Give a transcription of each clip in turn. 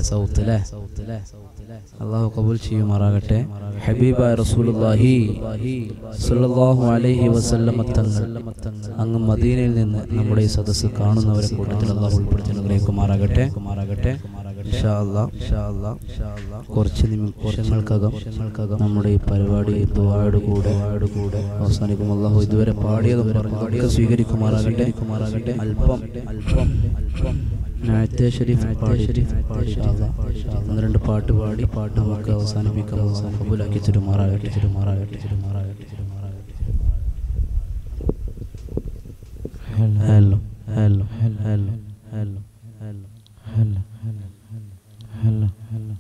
South അല്ലേ അള്ളാഹു കബൂൽ ചെയ്യുമാറാകട്ടെ ഹബീബ റസൂലുള്ളാഹി സ്വല്ലല്ലാഹു അലൈഹി വസല്ലമ തങ്ങൾ അങ്ങ് മദീനയിൽ നിന്ന് നമ്മുടെ ഈ സദസ്സ് കാണുന്നവരെ കൂട്ടത്തിൽ അള്ളാഹു ഉൾപ്പെടുത്തി അനുഗ്രഹിക്കുമാറാകട്ടെ കുമാറാകട്ടെ ഇൻഷാ അല്ലാഹ്, ഇൻഷാ അല്ലാഹ്, ഇൻഷാ അല്ലാഹ്. കുറച്ച് നിമിഷങ്ങൾക്കകം വർഷങ്ങൾക്കകം നമ്മുടെ ഈ പരിപാടി ദുആയോട് കൂടെ ദുആയോട് കൂടെ അവസാനിക്കും അള്ളാഹു ഇതുവരെ പാടിയതും പറഞ്ഞതൊക്കെ സ്വീകരിക്കുമാറാകട്ടെ കുമാറാകട്ടെ അല്പം അല്പം അല്പം നായത്തെ ഷരീഫ് പാടി ഷരീഫ് പാടി ഒന്ന് രണ്ട് പാട്ട് പാടി പാട്ട് നമുക്ക് അവസാനിപ്പിക്കാം അവസാനം കബൂലാക്കി തിരുമാറാകട്ടെ തിരുമാറാകട്ടെ തിരുമാറാകട്ടെ തിരുമാറാകട്ടെ hello hello hello hello hello hello hello hello hello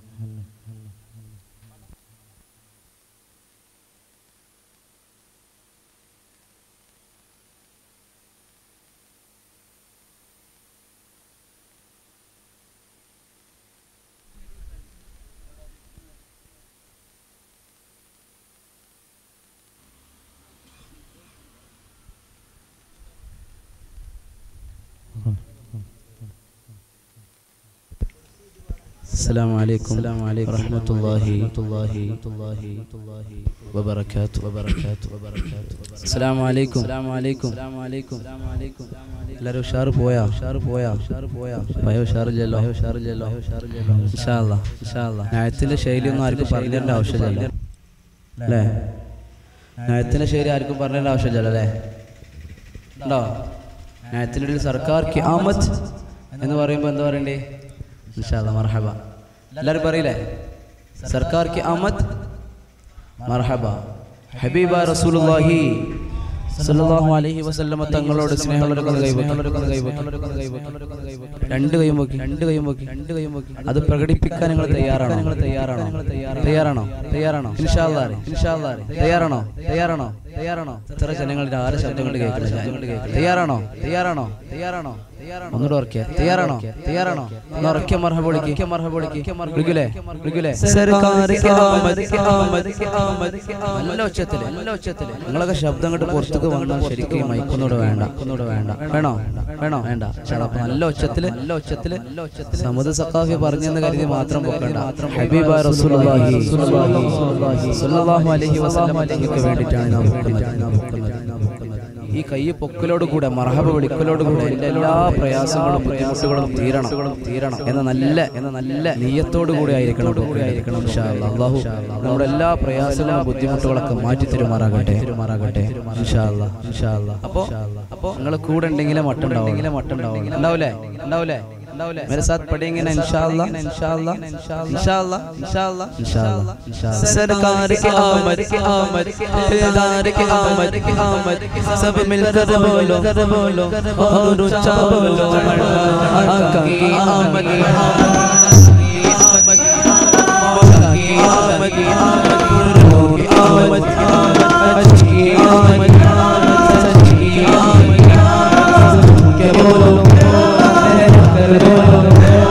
السلام عليكم السلام عليكم ورحمة الله الله الله وبركاته وبركاته وبركاته السلام عليكم السلام عليكم السلام عليكم السلام عليكم എല്ലാവരും ഉഷാറ് പോയാ ഉഷാറ് പോയാ ഉഷാറ് പോയാ ഭയ ഉഷാറില്ലല്ലോ ഭയ ഉഷാറില്ലല്ലോ ഉഷാറില്ലല്ലോ ഇൻഷാല്ല ഇൻഷാല്ല ന്യായത്തിന്റെ ശൈലി ഒന്നും ആർക്കും പറഞ്ഞു തരേണ്ട ആവശ്യമില്ല അല്ലേ ന്യായത്തിന്റെ ശൈലി ആർക്കും പറഞ്ഞു തരേണ്ട ആവശ്യമില്ലല്ലോ അല്ലേ ഉണ്ടോ ന്യായത്തിന്റെ ഇടയിൽ സർക്കാർ ക്യാമത്ത് എന്ന് പറയുമ്പോൾ എന്താ പറയണ്ടേ ഇൻഷാല്ല മർഹബ എല്ലാവരും പറയില്ലേ സർക്കാർ ക്യാമത്ത് മർഹബ ഹബീബ റസൂലുള്ളാഹി സല്ലല്ലാഹു അലൈഹി വസല്ലമ തങ്ങളോട് സ്നേഹമുള്ളവരൊക്കെ ഒന്ന് കൈവക്കി രണ്ട് കൈയും പൊക്കി രണ്ട് കൈയും പൊക്കി രണ്ട് കൈയും പൊക്കി അത് പ്രകടിപ്പിക്കാൻ നിങ്ങൾ തയ്യാറാണോ നിങ്ങൾ തയ്യാറാണോ തയ്യാറാണോ തയ്യാറാണോ ഇൻഷാല്ലാ ഇൻഷാല്ലാ തയ്യാറാണോ തയ്യാറാണോ തയ്യാറാണോ ഇത്ര ജനങ്ങളുടെ ആറ് ശബ്ദം കൊണ്ട് കേൾക്കുന്നില്ല തയ്യാറാണോ തയ്യാറാണോ തയ്യാറാണോ ഒന്നുകൂടെ ഉറക്കിയ തയ്യാറാണോ തയ്യാറാണോ ഒന്ന് ഉറക്കിയ മർഹ പൊളിക്ക് മർഹ പൊളിക്ക് വിളിക്കൂലേ വിളിക്കൂലേ സർക്കാർ നല്ല ഉച്ചത്തില് നല്ല ഉച്ചത്തില് നിങ്ങളൊക്കെ ശബ്ദം അങ്ങോട്ട് പുറത്തേക്ക് വന്നാൽ ശരിക്കും മൈക്കൊന്നൂടെ വേണ്ട ഒന്നുകൂടെ വേണ്ട വേണോ വേണോ വേണ്ട ചേട്ടാ അപ്പൊ നല്ല ഉച്ചത്തില് നല്ല ഉച്ചത്തില് നല്ല ഉച്ചത്തില് സമുദ്ര സഖാഫി പറഞ്ഞെന്ന് കരുതി മാത്രം പൊക്കണ്ട ഹബീബ റസൂലുള്ളാഹി സ്വല്ലല്ലാഹു അലൈഹി വസല്ലം തങ്ങൾക്ക് വേണ്ടിയിട്ടാണ് നാം പൊക്കുന്നത് നാം പൊക്കുന്നത് നാം പൊക്കുന്നത് ഈ കൈ പൊക്കലോട് കൂടെ മർഹബ വിളിക്കലോട് കൂടെ എൻ്റെ എല്ലാ പ്രയാസങ്ങളും ബുദ്ധിമുട്ടുകളും തീരണം തീരണം എന്ന നല്ല എന്ന നല്ല നീയത്തോടു കൂടി ആയിരിക്കണം കൂടി ആയിരിക്കണം ഇൻഷാ അല്ലാഹ്. അല്ലാഹു നമ്മുടെ എല്ലാ പ്രയാസങ്ങളും ബുദ്ധിമുട്ടുകളൊക്കെ മാറ്റി തരുമാറാകട്ടെ തരുമാറാകട്ടെ ഇൻഷാ അല്ലാഹ്. ഇൻഷാ അല്ലാഹ്. അപ്പോ അപ്പോ നിങ്ങൾ കൂടെ ഉണ്ടെങ്കിലേ മട്ടുണ്ടാവും മട്ടുണ്ടാവും ഉണ്ടാവില്ലേ ഉണ്ടാവില്ലേ ഉണ്ടാവില്ലേ मेरे साथ पढ़ेंगे ना इंशाअल्लाह इंशाअल्लाह इंशाअल्लाह इंशाअल्लाह इंशाअल्लाह इंशाअल्लाह सरकार की आमद की आमद दिलदार की आमद की आमद सब मिलकर बोलो कर बोलो और ऊंचा बोलो आका की आमद आमद मौला की आमद नूर की आमद अज की आमद सच की आमद के बोलो कर बोलो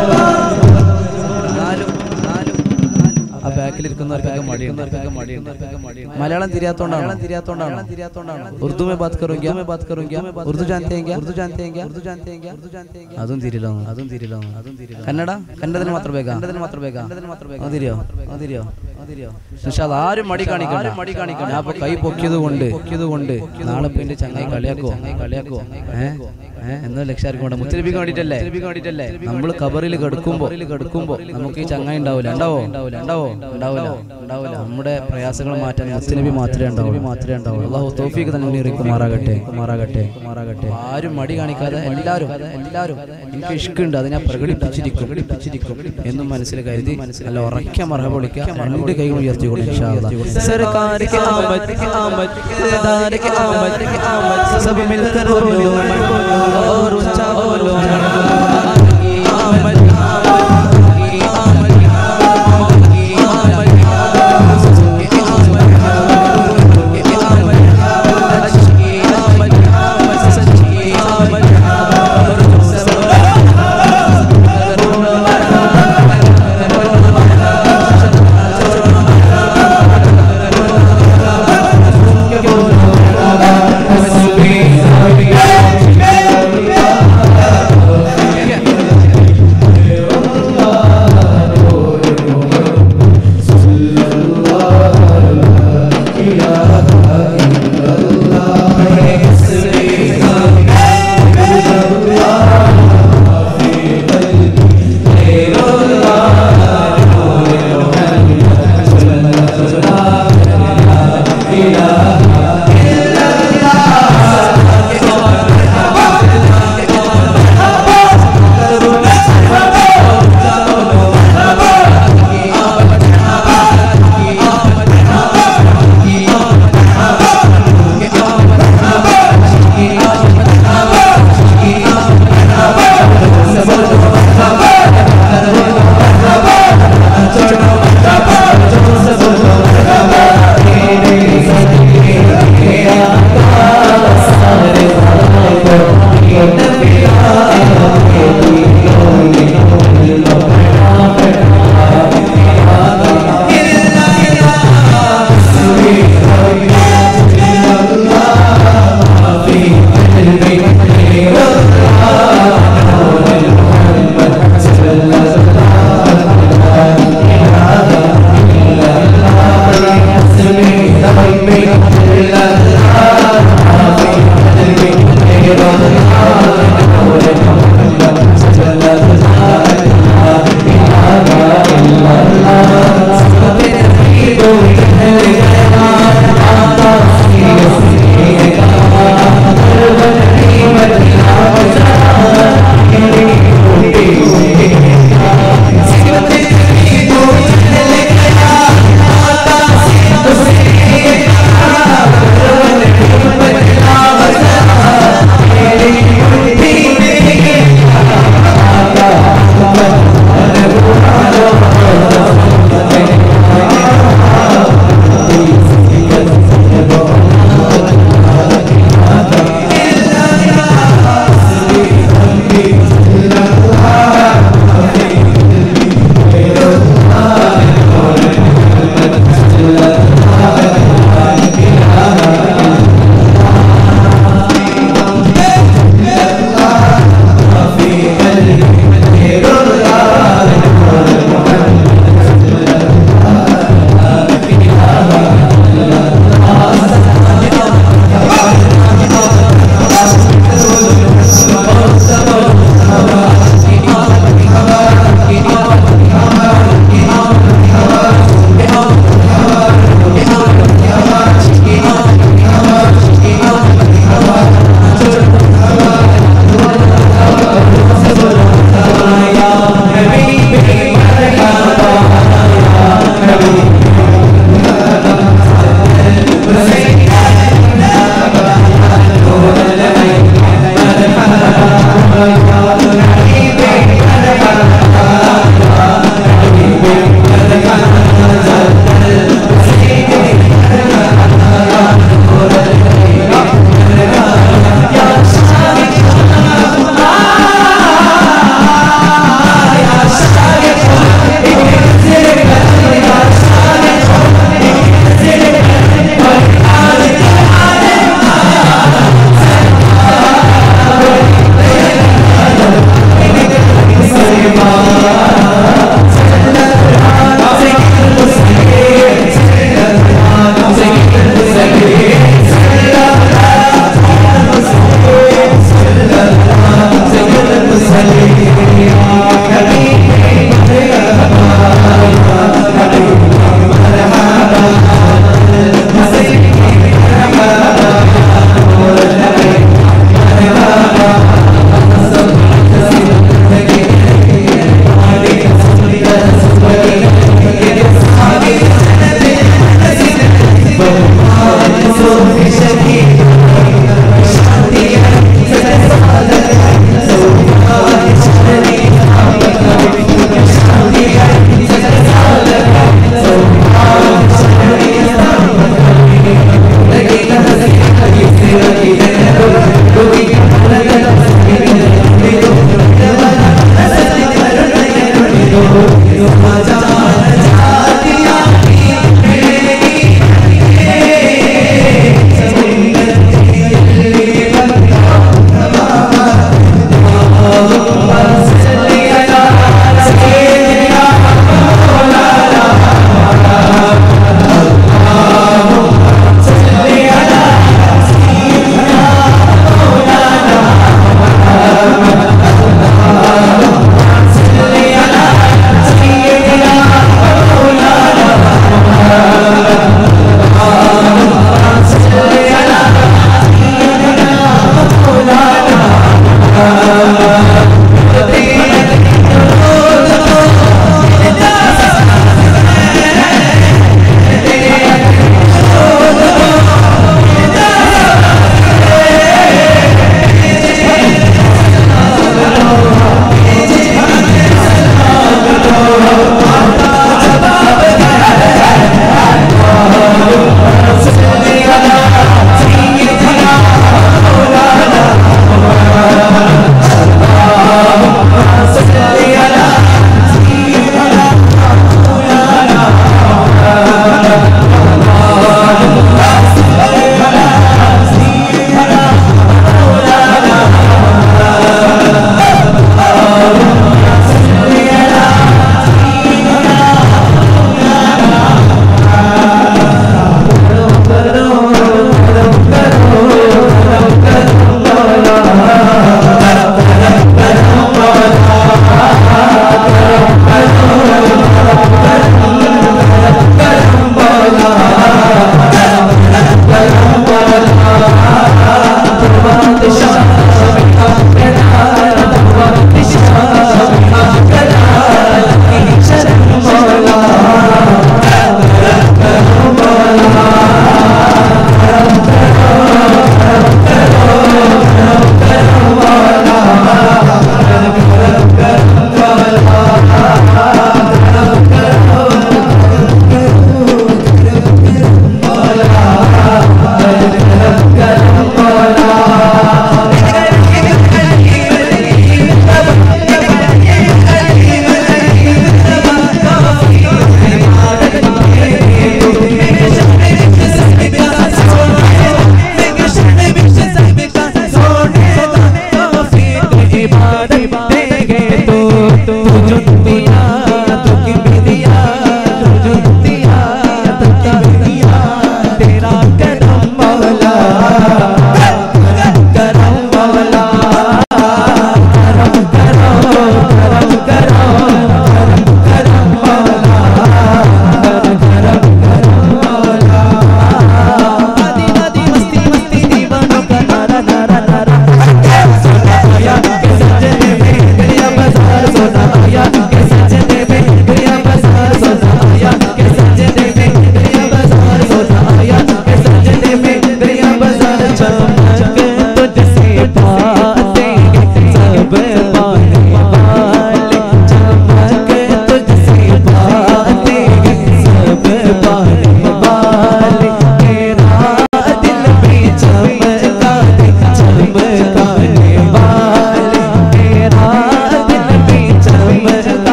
നാലും നാലും ആ ബാക്കിലിരിക്കുന്നവർക്കൊക്കെ മടിയുണ്ട് മലയാളം തിരിയാത്തോണ്ടാണ് തിരിയാത്തോണ്ടാണ് തിരിയാത്തോണ്ടാണ് ഉറുദു മേ ബാത് കറും ക്യാ മേ ബാത് കറും ക്യാ ഉറുദു जानते हैं क्या ഉറുദു जानते हैं क्या ഉറുദു जानते हैं क्या ഉറുദു जानते हैं क्या അതും തിരിയില്ല അതും തിരിയില്ല അതും തിരിയില്ല കന്നഡ കന്നഡത്തിന് മാത്രം വേഗം കന്നഡത്തിന് മാത്രം വേഗം കന്നഡത്തിന് മാത്രം വേഗം അതിരിയോ അതിരിയോ അതിരിയോ ഇൻഷാല്ല ആരും മടി കാണിക്കണം ആരും മടി കാണിക്കണം ഞാൻ ഇപ്പൊ കൈ പൊക്കിയത് കൊണ്ട് പൊക്കിയത് കൊണ്ട് നാളെ ഇപ്പൊ എന്റെ ചങ്ങായി കളിയാക്കോ കളിയാക്കോ ഏഹ് ഏഹ് എന്നോ ലക്ഷ്യാർക്കും വേണ്ട മുത്തലിപ്പിക്കാൻ വേണ്ടിട്ടല്ലേ വേണ്ടിട്ടല്ലേ നമ്മൾ കബറിൽ കിടക്കുമ്പോ കിടക്കുമ്പോ നമുക്ക് ഈ ചങ്ങായി ഉണ്ടാവില്ല ഉണ്ടാവോ ഉണ്ടാവില്ല ഉണ്ടാവോ ഉണ്ടാവില്ല ഉണ്ടാവില്ല നമ്മുടെ പ്രയാസങ്ങൾ മാറ്റാൻ മുത്തനബി മാത്രമേ ഉണ്ടാവൂ മാത്രമേ ഉണ്ടാവൂ അള്ളാഹു തോഫീക്ക് തന്നെ ഇറക്കുമാറാകട്ടെ കുമാറാകട്ടെ കുമാറാകട്ടെ ആരും മടി കാണിക്കാതെ എല്ലാവരും എല്ലാവരും എനിക്ക് ഇഷ്കുണ്ട് അത് ഞാൻ പ്രകടിപ്പിച്ചിരിക്കും പ്രകടിപ്പിച്ചിരിക്കും എന്നും മനസ്സിൽ കരുതി നല്ല ഉറക്ക മറഹ പൊളിക്കുക രണ്ട് കൈകൾ ഉയർത്തിക്കൊണ്ട് ഇൻഷാ അല്ലാഹ്. सरकार की आमद की आमद दिलदार की आमद की आमद सब मिलकर बोलो और ऊंचा बोलो की आमद की आमद की आमद की आमद की आमद अज की आमद सच की आमद और सब Thank you.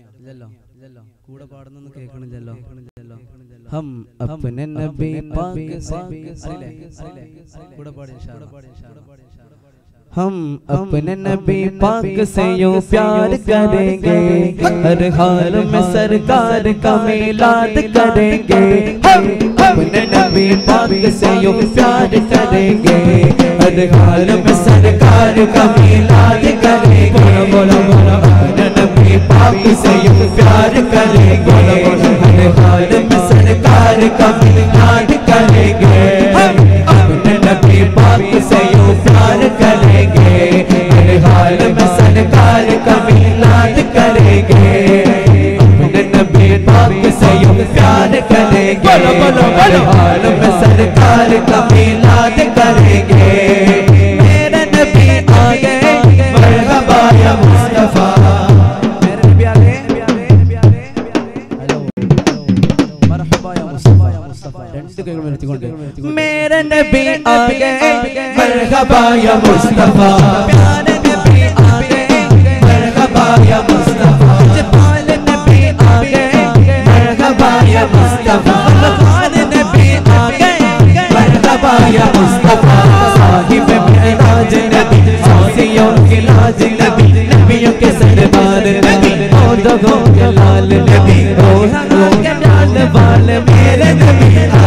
ഇല്ലല്ലോ കൂടെ പാടുന്നൊന്നും കേൾക്കണില്ലല്ലോ हम अपने नबी पाक से അറിയില്ലേ കൂടെ പാടി ഇൻഷാ അല്ലാ. हम अपने नबी पाक से यूं प्यार करेंगे हर हाल में सरकार का मिलाद करेंगे हम अपने नबी पाक से यूं प्यार करेंगे हर हाल में सरकार का मिलाद करेंगे बोलो बोलो अपने नबी पाक से यूं प्यार करेंगे हर हाल में सरकार का मिलाद करेंगे हम अपने नबी पाक से यूं प्यार करेंगे हर हाल में सरकार का मिलाद करेंगे अपने नबी पाक से यूं प्यार करेंगे बोलो बोलो बोलो हाल में सरकार का मिलाद करेंगे मेरे नबी आ गए मरहबा या मुस्तफा मेरे नबी आ गए ഹലോ മർഹബ യാ മുസ്തഫ യാ മുസ്തഫ രണ്ട് കൈകൾ ഉയർത്തിക്കൊണ്ട് मेरे नबी आ गए मरहबा या मुस्तफा प्यारे नबी आ गए मरहबा या मुस्तफा जमाल नबी आ गए मरहबा या मुस्तफा खान नबी आ गए मरहबा या मुस्तफा साहिब मेराज नबी सासियों के लाज नबी नबियों के सरदार नबी ओ दगों के लाल नबी रोहाना के लाल वाल मेरे नबी आ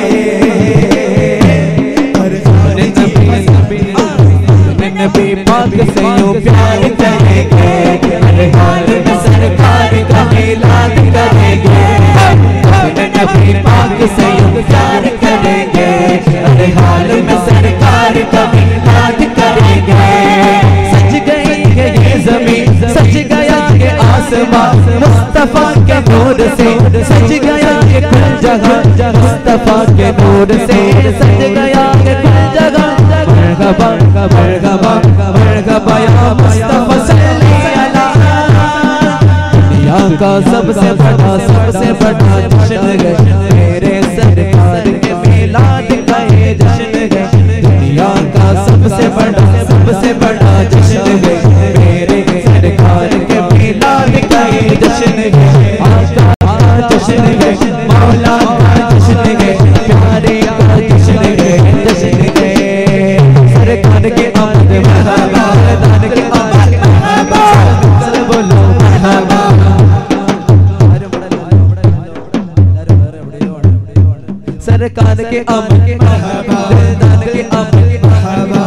गए नबी पाक से यूं प्यार करेंगे हर हाल में सरकार का मिलाद करेंगे अपने नबी पाक से यूं प्यार करेंगे हर हाल में सरकार का मिलाद करेंगे सज गई है ये जमीन सज गया ये आसमान मुस्तफा के नूर से सज गया ये कुल जगह मुस्तफा के नूर से सज गया ये कुल जगह मरहबा मरहबा मरहबा या मुस्तफा सल्ली अला दुनिया का सबसे बड़ा सबसे बड़ा जश्न है मेरे सरकार के मिलाद का ये जश्न है दुनिया का सबसे बड़ा सबसे बड़ा जश्न है मेरे सरकार के मिलाद का ये जश्न है आका का जश्न है मौला का जश्न है प्यारे का जश्न है जश्न है सरकार के आमद मरहबा दान के आमद मरहबा सब बोलो मरहबा ആരും ഇവിടെ ഇല്ല, ആരും ഇവിടെ ഇല്ല. എല്ലാരും വേറെ എവിടെയോ ആണ്, എവിടെയോ ആണ്. सरकार के आमद मरहबा दान के आमद मरहबा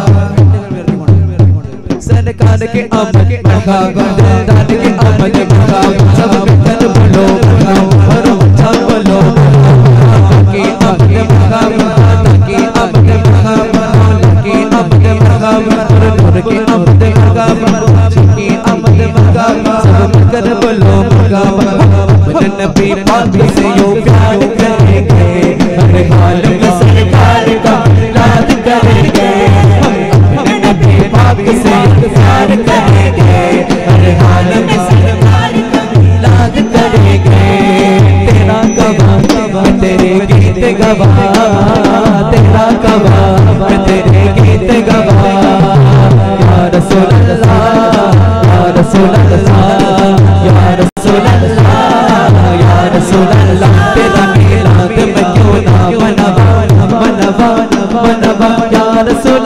सरकार के आमद मरहबा दान के आमद मरहबा सब मिलकर बोलो मरहबा और अच्छा बोलो के आमद मरहबा के आमद मरहबा के आमद मरहबा और नूर के आमद मरहबा के आमद मरहबा सब मिलकर बोलो मरहबा अपने नबी पाक से यो प्यार करेंगे हर हाल में सरकार का याद करेंगे अपने नबी पाक से प्यार करेंगे हर हाल में सरकार का याद करेंगे तेरा गवा गवा तेरे गीत गवा तेरा गवा तेरे गीत गवा या रसूल अल्लाह या रसूल अल्लाह या रसूल अल्लाह या रसूल अल्लाह तेरा मिलाद मैं क्यों ना मनवा मनवा मनवा या रसूल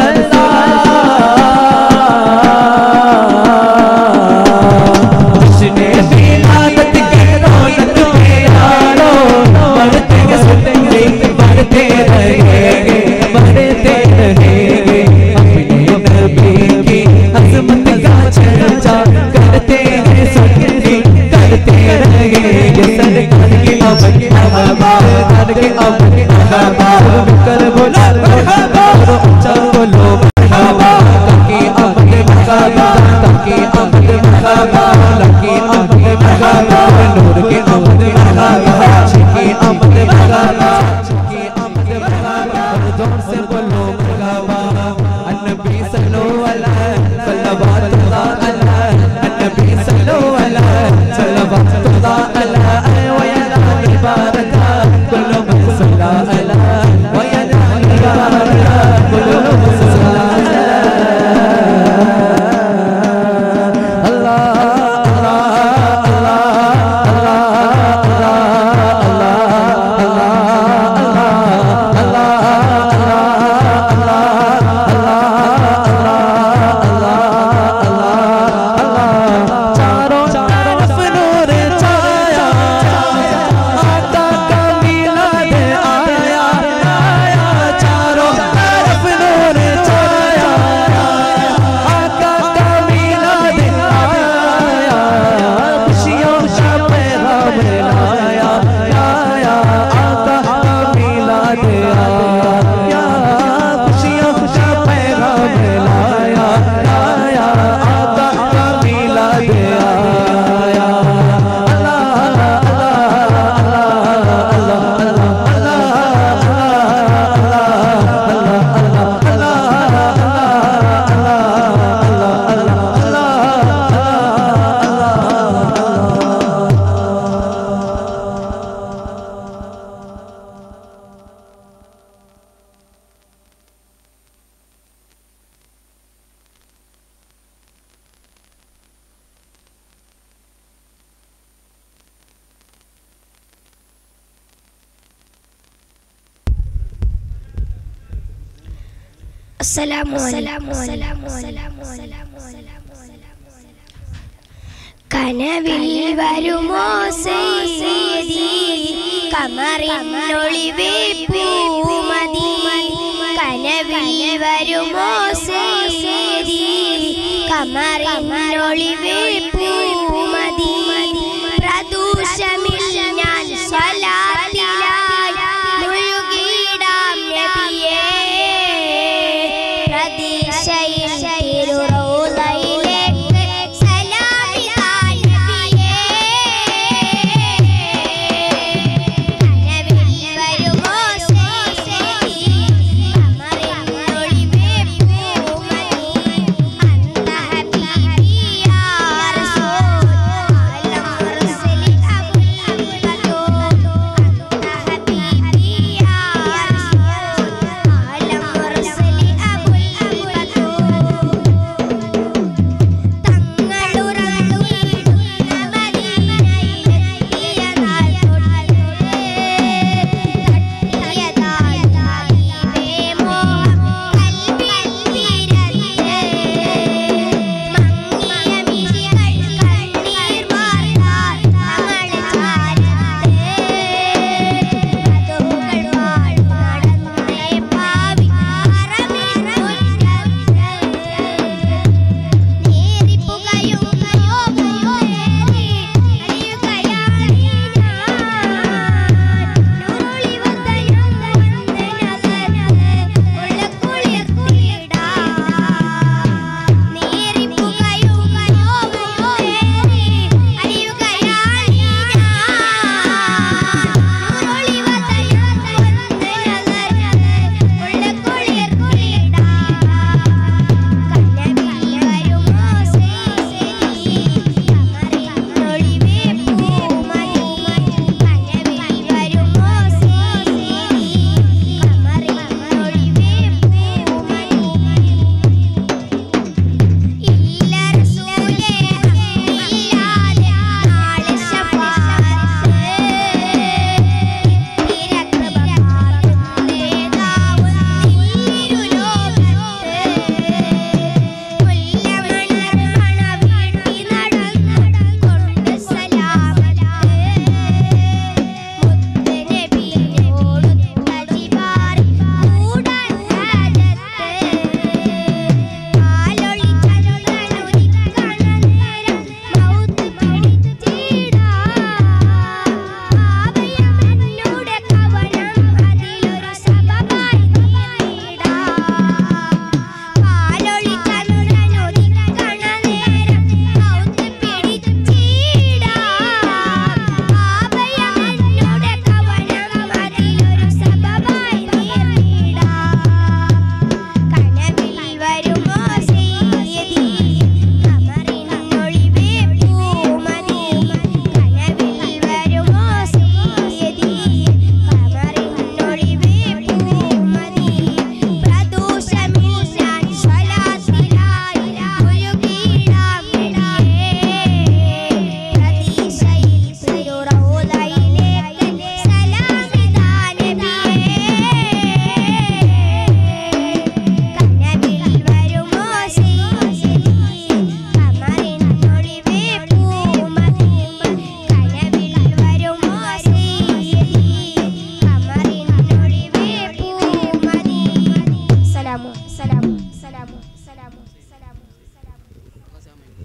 अल्लाह जिसने मिलादत के रौनक में यारो बढ़ते सुनते बढ़ते रहेंगे बढ़ते रहेंगे अपने नबी की अजमत का चर्चा करते അസ്സലാമു അലൈക്കും അസ്സലാമു അലൈക്കും കനവിൽ വരുമോ സയ്യിദി കമറിനൊളിവേ പൂമതി കനവിൽ വരുമോ സയ്യിദി കമറിനൊളിവേ പൂമതി പ്രദൂഷമിൽ ഞാൻ സ്വലാത്തിലായി മുഴുകിടാം നബിയേ പ്രതീക്ഷയിൽ തിരുറൗളയിലേക്ക് സലാമിതാ നബിയേ കനവിൽ വരുമോ സയ്യിദി കമറിനൊളിവേ പൂമതി അന്ത ഹബീബി യാ റസൂൽ അലം റസലി അബുൽ ബത്തൂൽ അന്ത ഹബീബി യാ റസൂൽ അലം റസലി അബുൽ ബത്തൂൽ തങ്ങളുറങ്ങിയിടുന്ന മദീനയിലെത്തിയ നാൾ തൊട്ട് തട്ടിയതാൽ ഹബീബേ മോഹം കൽബിൽ തീരത്ത് മങ്ങിയ മിഴികൾ കണ്ണീർ വാർത്താൽ തങ്ങൾ ചാരത്ത് അതുകൾ പാടി നടന്നേ പാവി അറമിൻ മുറ്റത്ത് നേരിപ്പുകയും യോഗമേറി അലിയുകയായി ഞാൻ നൂറൊളി വന്ദനം വന്ദനകത്ത് ഉള്ളക്കുളിർത്തിടാം നേരിപ്പുകയും യോഗമേറി അലിയുകയായി ഞാൻ നൂറൊളി വന്ദനം വന്ദനകത്ത് ഉള്ളക്കുളിർത്തിടാം കനവിൽ വരുമോ സയ്യിദി കമറിനൊളിവേ പൂമതി കനവിൽ വരുമോ സയ്യിദി കമറിനൊളിവേ പൂമതി ഇല്ല റസൂലേ ഇല്ലാതെ നാളെ ശഫാഅത്ത് മൗത്ത് പിടിച്ചിടാ ആവയമെന്നോടെ കവനം അതിലൊരു സബബായി നീടാ പാലൊളി ചന്ദ്രനൊതിക്കണ നേരം മൗത്ത് പിടിച്ചിടാ ആവയമെന്നോടെ കവനം അതിലൊരു സബബായി നീടാ കനവിൽ വരുമോ സയ്യിദി കമറിനൊളിവേ പൂമതി കനവിൽ വരുമോ സയ്യിദി കമറിനൊളിവേ പൂമതി പ്രദോഷമിൽ ഞാൻ സ്വലാത്തിലായി മുഴുകിടാം നബിയേ പ്രതീക്ഷയിൽ തിരുറൗളയിലേക്ക് സലാമിതാ നബിയേ കനവിൽ വരുമോ സയ്യിദി കമറിനൊളിവേ പൂമതി കനവിൽ വരുമോ സയ്യിദി കമറിനൊളിവേ പൂമതി സലാമു സലാമു സലാമു സലാമു സലാമു സലാമു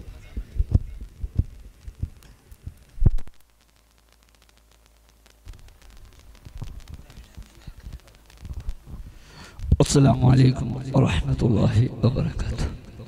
السلام عليكم ورحمة الله وبركاته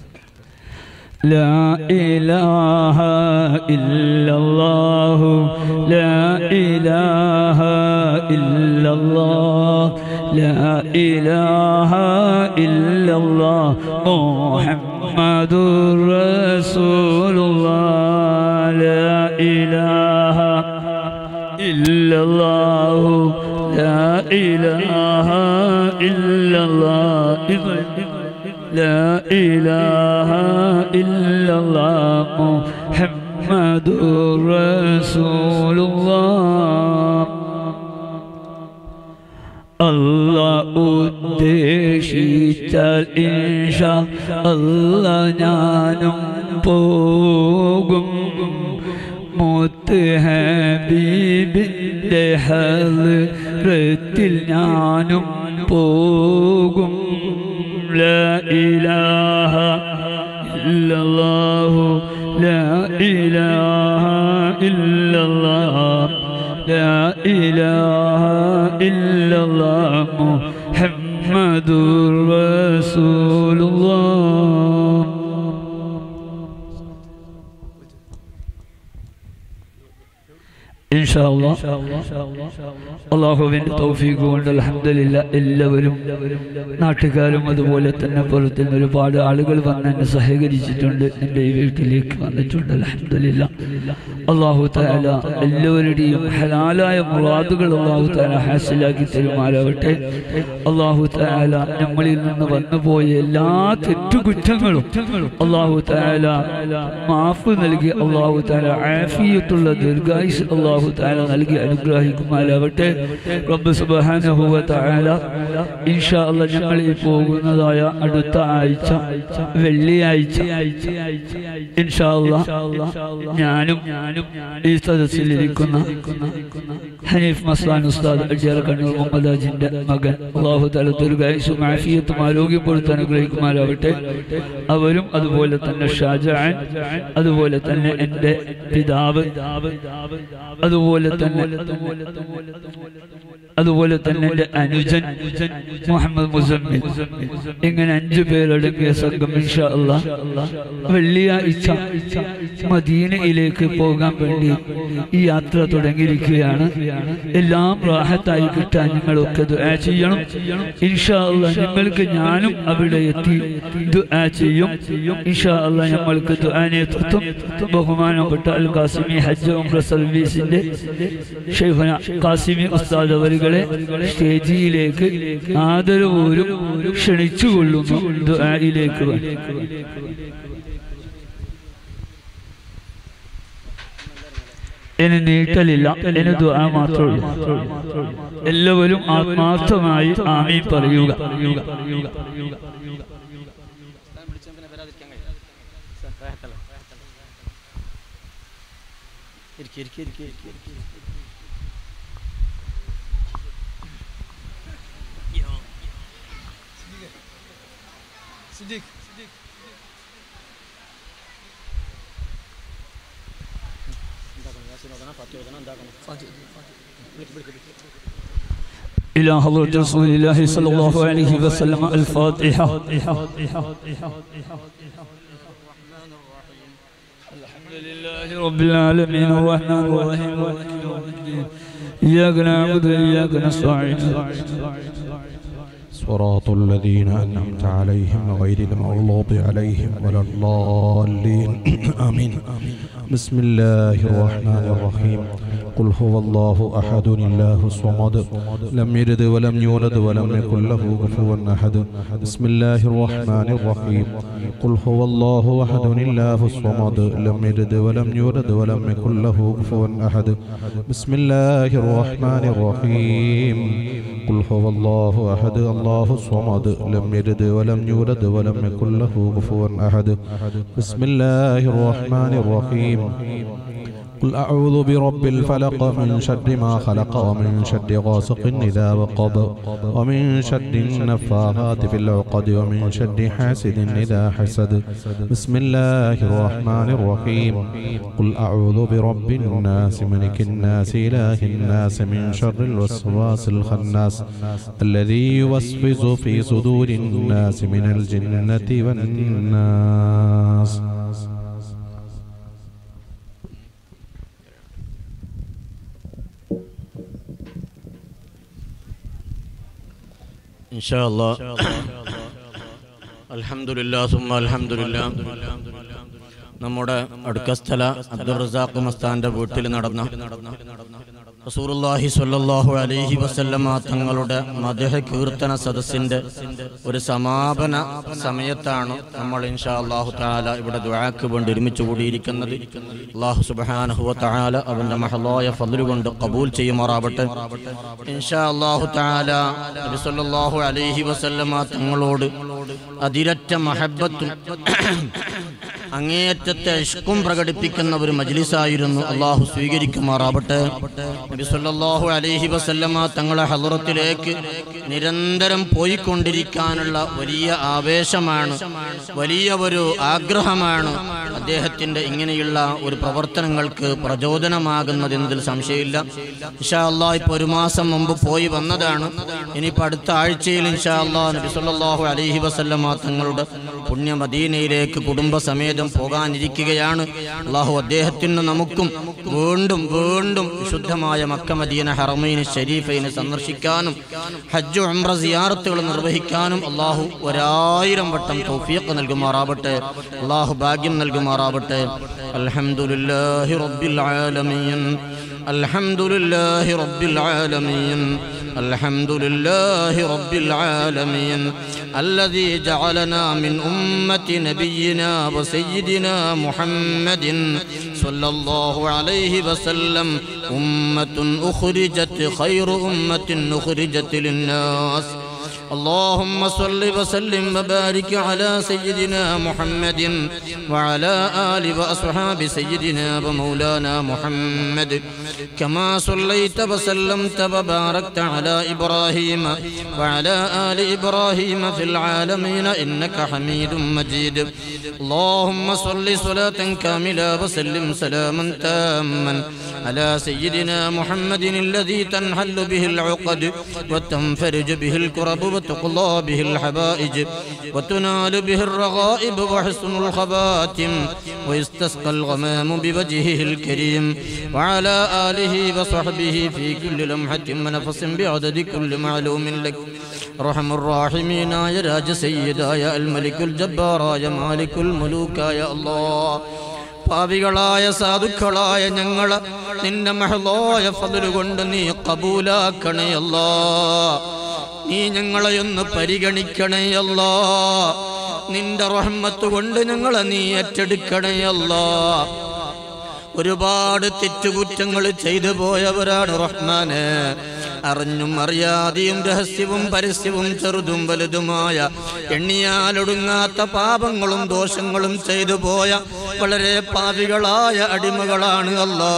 لا إله إلا الله لا إله إلا الله لا إله إلا الله محمد رسول الله لا إله إلا الله لا إله إلا الله لا إله إلا الله محمد رسول الله الله ഉദ്ദേശിച്ച സ്വീകരിച്ചാൽ ഇൻഷാ അല്ല ഞാനും പോകും മൂത്ത് ഹബീബിൻ്റെ ഹൃത്തിൽ ഞാനും പോകും لا إله إلا الله لا إله إلا الله لا إله إلا الله محمد رسول الله അള്ളാഹുവിന്റെ തൗഫീഖ് കൊണ്ട് അൽഹംദുലില്ല എല്ലാവരും നാട്ടുകാരും അതുപോലെ തന്നെ പുറത്തു നിന്ന് ഒരുപാട് ആളുകൾ വന്ന് എന്നെ സഹകരിച്ചിട്ടുണ്ട് എൻ്റെ ഈ വീട്ടിലേക്ക് വന്നിട്ടുണ്ട് അൽഹംദുലില്ല അള്ളാഹു താല എല്ലാവരുടെയും ഹലാലായ മുറാദുകൾ അള്ളാഹു താല ഹാസിലാക്കി തരുമാരാവട്ടെ അള്ളാഹു താല നമ്മളിൽ നിന്ന് വന്നുപോയ എല്ലാ തെറ്റുകുറ്റങ്ങളും അള്ളാഹു താല മാഫ് നൽകി അള്ളാഹു താല ആഫിയത്തുള്ള ദീർഘായുസ് അള്ളാഹു താല നൽകി അനുഗ്രഹിക്കുമാരാവട്ടെ റബ്ബ് സുബ്ഹാനഹു വ തആല ഇൻഷാ അല്ലാ ഞങ്ങൾ ഈ പോകുന്നതായ അടുത്ത ആഴ്ച വെള്ളിയാഴ്ച ഇൻഷാ അല്ലാ ഞാനും ഈ സദസ്സിലിരിക്കുന്ന ഹനീഫ് മസ്ലാൻ ഉസ്താദ് അടിയാർ കണ്ണൂർ മുഹമ്മദ് അജിന്റെ മകൻ അള്ളാഹു തല ദീർഘായുസും ആഫിയത്തും ആരോഗ്യപ്പെടുത്തി അനുഗ്രഹിക്കുമാരാവട്ടെ അവരും അതുപോലെ തന്നെ ഷാജഹാൻ അതുപോലെ തന്നെ എൻ്റെ പിതാവ് അതുപോലെ തന്നെ അതുപോലെ തന്നെ എൻ്റെ അനുജൻ മുഹമ്മദ് മുസമ്മിൽ ഇങ്ങനെ അഞ്ചു പേരടങ്ങിയ സംഘം ഇൻഷാ അല്ലാ വെള്ളിയാഴ്ച മദീനയിലേക്ക് പോകാൻ വേണ്ടി ഈ യാത്ര തുടങ്ങിയിരിക്കുകയാണ് എല്ലാം റാഹത്തായി കിട്ടാൻ നിങ്ങളൊക്കെ ദുആ ചെയ്യണം ഇൻഷാ അല്ലാ നിങ്ങൾക്ക് ഞാനും അവിടെ എത്തി ദുആ ചെയ്യും ഇൻഷാ അല്ലാ നമ്മൾക്ക് ദുആ നേതൃത്വം ബഹുമാനപ്പെട്ട അൽ ഖാസിമി ഹജ്ജ് ഉംറ സർവീസിന്റെ ഷെയ്ഖുന ഖാസിമി ഉസ്താദ് അവരുകളെ സ്റ്റേജിയിലേക്ക് ആദരവൂരും ക്ഷണിച്ചുകൊള്ളുന്നു ദുആയിലേക്ക് വേണ്ടി ഇനി നീട്ടലില്ല ഇനി ദുആ മാത്രമേ ഉള്ളൂ എല്ലാവരും ആത്മാർത്ഥമായി ആമീൻ പറയുക إلى حضرة رسول الله صلى الله عليه وسلم الفاتحة الحمد لله رب العالمين الرحمن الرحيم مالك يوم الدين إياك نعبد وإياك نستعين صراط الذين أنعمت عليهم غير المغضوب عليهم ولا الضالين آمين بسم الله الرحمن الرحيم قل هو الله أحد الله الصمد لم يلد ولم يولد ولم يكن له كفوا أحد بسم الله الرحمن الرحيم قل هو الله أحد الله الصمد لم يلد ولم يولد ولم يكن له كفوا أحد بسم الله الرحمن الرحيم قل هو الله أحد الله الصمد لم يلد ولم يولد ولم يكن له كفوا أحد بسم الله الرحمن الرحيم قل أعوذ برب الفلق من شر ما خلق ومن شر غاسق إذا وقب ومن شر النفاثات في العقد ومن شر حاسد إذا حسد بسم الله الرحمن الرحيم قل أعوذ برب الناس ملك الناس إله الناس من شر الوسواس الخناس الذي يوسوس في صدور الناس من الجنة والناس ഇൻഷാ അല്ലാ അൽഹംദുലില്ലാ സുമ്മ അൽഹംദുലില്ലാ നമ്മുടെ അടുക്കസ്ഥല അബ്ദുൾ റസാഖ് മസ്താന്റെ വീട്ടിൽ നടന്ന റസൂലുള്ളാഹി സ്വല്ലല്ലാഹു അലൈഹി വസല്ലമ തങ്ങളുടെ മദഹ കീർത്തന സദസ്സിന്റെ ഒരു സമാപന സമയത്താണ് നമ്മൾ ഇൻഷാ അല്ലാഹു തആല ഇവിടെ ദുആക്ക് വേണ്ടി ഒരുമിച്ച് കൂടിയിരിക്കുന്നത് അല്ലാഹു സുബ്ഹാനഹു വ തആല അവന്റെ മഹലായ ഫضل കൊണ്ട് കബൂൽ ചെയ്യുമാറാവട്ടെ ഇൻഷാ അല്ലാഹു തആല നബി സല്ലല്ലാഹു അലൈഹി വസല്ലമ തങ്ങളോട് അതിരറ്റ മഹബ്ബത്തും അങ്ങേയറ്റത്തെ ഇഷ്കും പ്രകടിപ്പിക്കുന്ന ഒരു മജ്ലിസായിരുന്നു അള്ളാഹു സ്വീകരിക്കുമാറാവട്ടെ നബി സല്ലല്ലാഹു അലൈഹി വസല്ലമ തങ്ങളെ ഹലറത്തിലേക്ക് നിരന്തരം പോയിക്കൊണ്ടിരിക്കാനുള്ള വലിയ ആവേശമാണ് വലിയ ഒരു ആഗ്രഹമാണ് അദ്ദേഹത്തിന്റെ ഇങ്ങനെയുള്ള ഒരു പ്രവർത്തനങ്ങൾക്ക് പ്രചോദനമാകുന്നതെന്നതിൽ സംശയമില്ല ഇൻഷാ അള്ളാഹ് ഇപ്പൊ ഒരു മാസം മുമ്പ് പോയി വന്നതാണ് ഇനിയിപ്പോൾ അടുത്ത ആഴ്ചയിൽ ഇൻഷാ അള്ളാഹ് നബി സല്ലല്ലാഹു അലൈഹി വസല്ലമ തങ്ങളുടെ പുണ്യ മദീനയിലേക്ക് കുടുംബസമേതം പോകാനിരിക്കുകയാണ് അള്ളാഹു അദ്ദേഹത്തിന് നമുക്കും വീണ്ടും വീണ്ടും വിശുദ്ധമായ മക്ക മദീന ഹറമൈന് ഷരീഫൈന് സന്ദർശിക്കാനും ഹജ്ജ് ഉംറ സിയാറത്തുകൾ നിർവഹിക്കാനും അള്ളാഹു ഒരായിരം വട്ടം തൗഫീഖ് നൽകുമാറാവട്ടെ അള്ളാഹു ഭാഗ്യം നൽകുമാറാവട്ടെ അൽഹംദുലില്ലാഹി റബ്ബിൽ ആലമീൻ الحمد لله رب العالمين الحمد لله رب العالمين الذي جعلنا من أمة نبينا وسيدنا محمد صلى الله عليه وسلم أمة أخرجت خير أمة أخرجت للناس اللهم صل وسلم وبارك على سيدنا محمد وعلى آل وأصحاب سيدنا ومولانا محمد كما صليت وسلمت وباركت على إبراهيم وعلى آل إبراهيم في العالمين إنك حميد مجيد اللهم صل صلاة كاملة وسلم سلاما تاما على سيدنا محمد الذي تنحل به العقد وتنفرج به الكرب وتقضى به الحبائج وتنال به الرغائب وحسن الخباتم ويستسقى الغمام بوجهه الكريم وعلى آله وصحبه في كل لمحة ونفس بعدد كل معلوم لك رحم الراحمين يا راج سيدا يا الملك الجبار يا مالك الملوك يا الله പാപികളായ സാധുക്കളായ ഞങ്ങളെ നിന്റെ മഹളോയ ഫതില് കൊണ്ട് നീ കബൂലാക്കണയല്ലോ നീ ഞങ്ങളെ ഒന്ന് പരിഗണിക്കണയല്ലോ നിന്റെ റഹ്മത്ത് കൊണ്ട് ഞങ്ങളെ നീ ഏറ്റെടുക്കണയല്ലോ ഒരുപാട് തെറ്റുകുറ്റങ്ങൾ ചെയ്തു പോയവരാണ് റഹ്മാന് അറിഞ്ഞും അറിയാതെയും രഹസ്യവും പരസ്യവും ചെറുതും വലുതുമായ എണ്ണിയാലൊടുങ്ങാത്ത പാപങ്ങളും ദോഷങ്ങളും ചെയ്തു പോയ വളരെ പാപികളായ അടിമകളാണ് അല്ലാ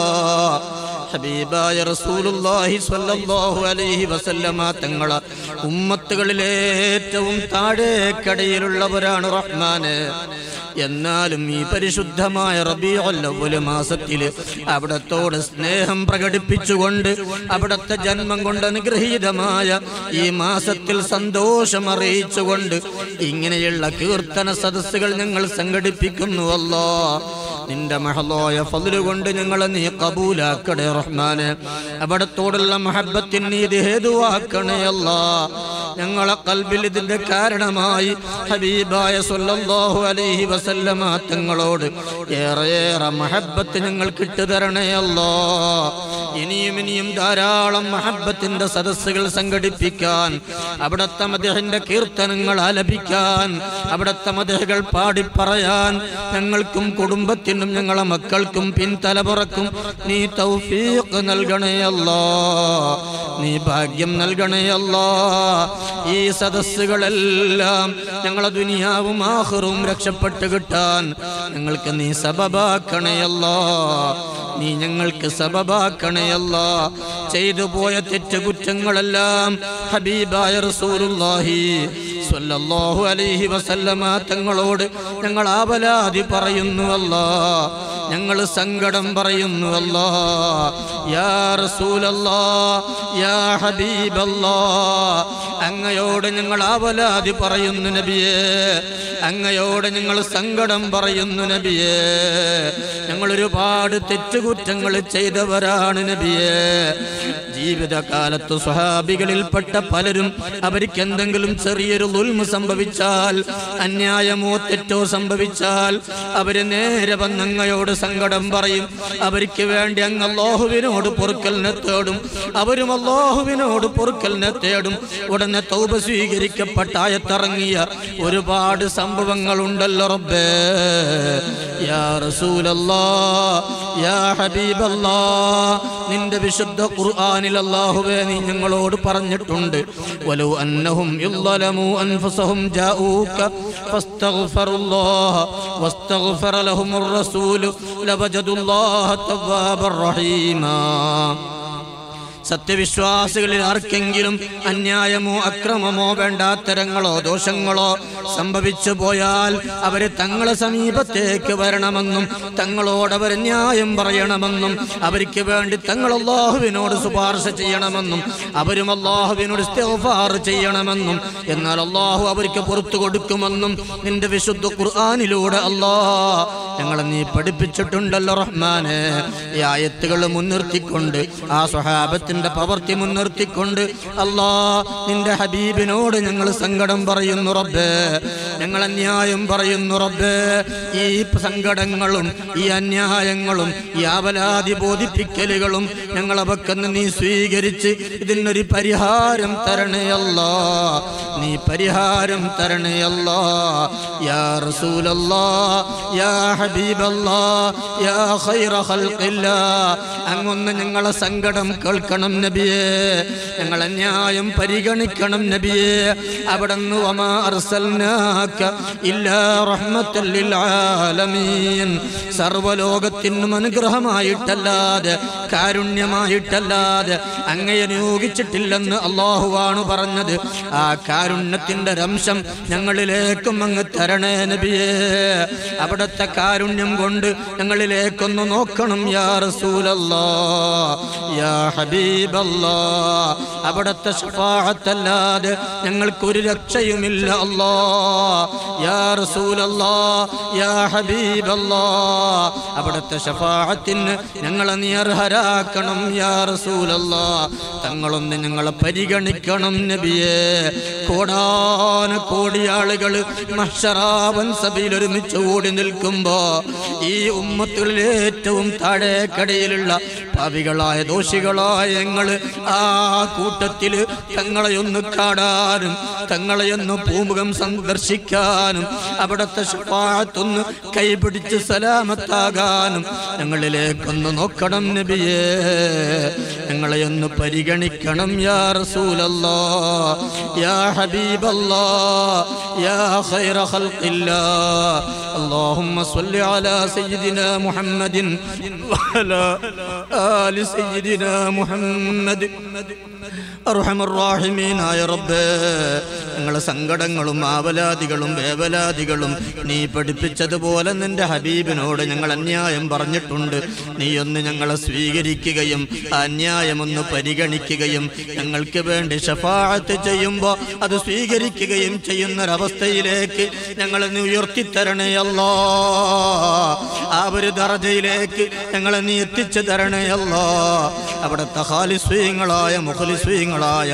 ഹബീബായ റസൂലുള്ളാഹി സ്വല്ലല്ലാഹു അലൈഹി വസല്ലമ തങ്ങളെ ഉമ്മത്തുകളിലെ ഏറ്റവും താഴേക്കടയിലുള്ളവരാണ് റഹ്മാന് എന്നാലും ഈ പരിശുദ്ധമായ റബിയുൽ മാസത്തില് അവിടത്തോട് സ്നേഹം പ്രകടിപ്പിച്ചുകൊണ്ട് അവിടത്തെ ജന്മം കൊണ്ട് അനുഗ്രഹീതമായ ഈ മാസത്തിൽ സന്തോഷം അറിയിച്ചുകൊണ്ട് ഇങ്ങനെയുള്ള കീർത്തന സദസ്സുകൾ ഞങ്ങൾ സംഘടിപ്പിക്കുന്നുവല്ലോ നിന്റെ മഹലോയ ഫതില് കൊണ്ട് ഞങ്ങളെ നീ കബൂലാക്കണേ റഹ്മാന് അവിടത്തോടുള്ള മഹബത്തിന് നീ ഇത് ഹേതുവാക്കണേ അല്ലാ ഞങ്ങളെ കൽബിൽ ഇതിന്റെ കാരണമായി ഹബീബായ സല്ലല്ലാഹു അലൈഹി വസല്ലമ തങ്ങളോട് ഏറെയേറെ മഹബത്ത് ഞങ്ങൾ കിട്ടുതരണേ അല്ലോ ഇനിയും ഇനിയും ധാരാളം മഹബത്തിന്റെ സദസ്സുകൾ സംഘടിപ്പിക്കാൻ അവിടത്തെ മദ്ദേഹന്റെ കീർത്തനങ്ങൾ ആലപിക്കാൻ അവിടത്തെ മദ്ദേഹകൾ പാടിപ്പറയാൻ ഞങ്ങൾക്കും കുടുംബത്തിനും ഞങ്ങളെ മക്കൾക്കും പിൻതലമുറക്കും നീ തൗഫീഖ് നൽകണേ അല്ലോ നീ ഭാഗ്യം നൽകണേ അല്ലോ ഈ സദസ്സുകളെല്ലാം ഞങ്ങളെ ദുനിയാവും ആഹ്റും രക്ഷപ്പെട്ട് കിട്ടാൻ ഞങ്ങൾക്ക് നീ സബബാക്കണയല്ലോ നീ ഞങ്ങൾക്ക് സബബാക്കണയല്ലോ ചെയ്തു പോയ തെറ്റുകുറ്റങ്ങളെല്ലാം ഹബീബായ റസൂലുള്ളാഹി സ്വല്ലല്ലാഹു അലൈഹി വസല്ലമ തങ്ങളോട് ഞങ്ങൾ ആവലാതി പറയുന്നു അല്ലാ ഞങ്ങൾ സങ്കടം പറയുന്നു അല്ലാ യാ റസൂലല്ലാ യാ ഹബീബല്ലാ അങ്ങയോട് ഞങ്ങൾ ആവലാതി പറയുന്നു നബിയേ അങ്ങയോട് ഞങ്ങൾ സങ്കടം പറയുന്നു നബിയേ ഞങ്ങൾ ഒരുപാട് തെറ്റുകുറ്റങ്ങൾ ചെയ്തവരാണ് നബിയേ ജീവിതകാലത്ത് സ്വഹാബികളിൽപ്പെട്ട പലരും അവർക്ക് എന്തെങ്കിലും ചെറിയൊരു ഉൽമ സംഭവിച്ചാൽ അന്യായമോ തെറ്റോ സംഭവിച്ചാൽ അവര് നേരെ വന്നങ്ങയോട് സങ്കടം പറയും അവർക്ക് വേണ്ടി അങ്ങ് അള്ളാഹുവിനോട് പൊറുക്കലിനെ തേടും അവരും അള്ളാഹുവിനോട് പൊറുക്കലിനെ തേടും ഉടനെ തൗബ സ്വീകരിക്കപ്പെട്ട ആയത്തിറങ്ങിയ ഒരുപാട് സംഭവങ്ങളുണ്ടല്ലോ റബ്ബേ യാ റസൂലല്ലാ യാ ഹബീബല്ലാ നിന്റെ വിശുദ്ധ ഖുർആനിൽ അല്ലാഹുവേ നീ ഞങ്ങളോട് പറഞ്ഞിട്ടുണ്ട് വലു അന്നഹും യുള്ളലമു അൻഫുസഹും ജാഊക ഫസ്തഗ്ഫറുല്ലാഹ വസ്തഗ്ഫറ ലഹുമുർ റസൂലു ലവജദുല്ലാഹ തവ്വാബർ റഹീമാ സത്യവിശ്വാസികളിൽ ആർക്കെങ്കിലും അന്യായമോ അക്രമമോ വേണ്ടാത്തരങ്ങളോ ദോഷങ്ങളോ സംഭവിച്ചു പോയാൽ അവര് തങ്ങളെ സമീപത്തേക്ക് വരണമെന്നും തങ്ങളോട് അവർ ന്യായം പറയണമെന്നും അവർക്ക് വേണ്ടി തങ്ങൾ അള്ളാഹുവിനോട് ശുപാർശ ചെയ്യണമെന്നും അവരും അള്ളാഹുവിനോട് ഇസ്തിഗ്ഫാർ ചെയ്യണമെന്നും എന്നാൽ അള്ളാഹു അവർക്ക് പുറത്തു കൊടുക്കുമെന്നും നിന്റെ വിശുദ്ധ ഖുർആാനിലൂടെ അല്ലാ ഞങ്ങളെ നീ പഠിപ്പിച്ചിട്ടുണ്ടല്ലോ റഹ്മാനെ ഈ ആയത്തുകൾ മുൻനിർത്തിക്കൊണ്ട് ആ സ്വഹാബത്തിന്റെ പ്രവൃത്തി മുൻനിർത്തിക്കൊണ്ട് അല്ലാ നിന്റെ ഹബീബിനോട് ഞങ്ങൾ സങ്കടം പറയുന്നു റബ്ബേ ഞങ്ങൾ അന്യായം പറയുന്നു റബ്ബേ ഈ സങ്കടങ്ങളും ഈ അന്യായങ്ങളും ഈ അപലാതി ബോധിപ്പിക്കലുകളും ഞങ്ങളെ പക്കന്ന് നീ സ്വീകരിച്ച് ഇതിനൊരു പരിഹാരം തരണേ അല്ലാ നീ പരിഹാരം തരണേ അല്ലാ യാ റസൂലല്ലാ യാ ഹബീബല്ലാ യാ ഖൈറ ഖൽഖില്ലാ അങ്ങൊന്ന് ഞങ്ങളെ സങ്കടം കേൾക്കണം നബിയേ ഞങ്ങളെ ന്യായം പരിഗണിക്കണം നബിയേ അവിടുന്ന് വമാ അർസൽനാക ഇല്ലാ റഹ്മത്തൽ ലിൽ ആലമീൻ സർവലോകത്തിനും അനുഗ്രഹമായിട്ടല്ലാതെ കാരുണ്യമായിട്ടല്ലാതെ അങ്ങയെ നിയോഗിച്ചിട്ടില്ലെന്ന് അള്ളാഹുവാണ് പറഞ്ഞത് ആ കാരുണ്യത്തിന്റെ രംശം ഞങ്ങളിലേക്കും അങ്ങ് തരണേ നബിയേ അവിടുത്തെ കാരുണ്യം കൊണ്ട് ഞങ്ങളിലേക്കൊന്ന് നോക്കണം യാ റസൂലല്ലാ യാ ഹബീബല്ലാ അവിടുത്തെ ശഫാഅത്തല്ലാതെ ഞങ്ങൾക്കൊരു രക്ഷയുമില്ല അല്ലാ യാ റസൂലല്ലാ യാ ഹബീബല്ലാ അവിടുത്തെ ശഫാഅത്തിന് ഞങ്ങളെ നീ അർഹരാക്കണം യാ റസൂലല്ലാ തങ്ങളൊന്ന് ഞങ്ങളെ പരിഗണിക്കണം നബിയേ കോടാന കോടി ആളുകൾ മഷറാവൻ സഭയിൽ ഒരുമിച്ച് ഓടി നിൽക്കുമ്പോ ഈ ഉമ്മത്തുകളിൽ ഏറ്റവും താഴേക്കടയിലുള്ള പാവികളായ ദോഷികളായ ഞങ്ങൾ ആ കൂട്ടത്തില് തങ്ങളെ ഒന്ന് കാണാനും തങ്ങളെ ഒന്ന് പൂമുഖം സന്ദർശിക്കാനും അവിടുത്തെ ശുപാത്തൊന്ന് കൈപിടിച്ച് സലാമത്താകാനും ഞങ്ങളിലേക്കൊന്ന് നോക്കണം നബിയേ ഞങ്ങളെ ഒന്ന് പരിഗണിക്കണം യാ റസൂലല്ലാ യാ ഹബീബല്ലാ യാ ഖൈറ ഖൽഖില്ലാ اللهم صل على سيدنا محمد وعلى آل سيدنا محمد അർഹമറാഹിമീനായ റബ്ബേ ഞങ്ങളെ സങ്കടങ്ങളും ആവലാദികളും വേവലാദികളും നീ പഠിപ്പിച്ചതുപോലെ നിന്റെ ഹബീബിനോട് ഞങ്ങൾ അന്യായം പറഞ്ഞിട്ടുണ്ട് നീ ഒന്ന് ഞങ്ങളെ സ്വീകരിക്കുകയും ആ അന്യായമൊന്ന് പരിഗണിക്കുകയും ഞങ്ങൾക്ക് വേണ്ടി ഷഫാഅത്ത് ചെയ്യുമ്പോൾ അത് സ്വീകരിക്കുകയും ചെയ്യുന്നൊരവസ്ഥയിലേക്ക് ഞങ്ങളെ നീ ഉയർത്തിത്തരണേ അല്ലോ ആ ഒരു ദറജയിലേക്ക് ഞങ്ങളെ നീ എത്തിച്ചു തരണേ അല്ലോ അവിടുത്തെ ഖാലിസ്വീങ്ങളായ മുഖലിസ്വീങ്ങളായ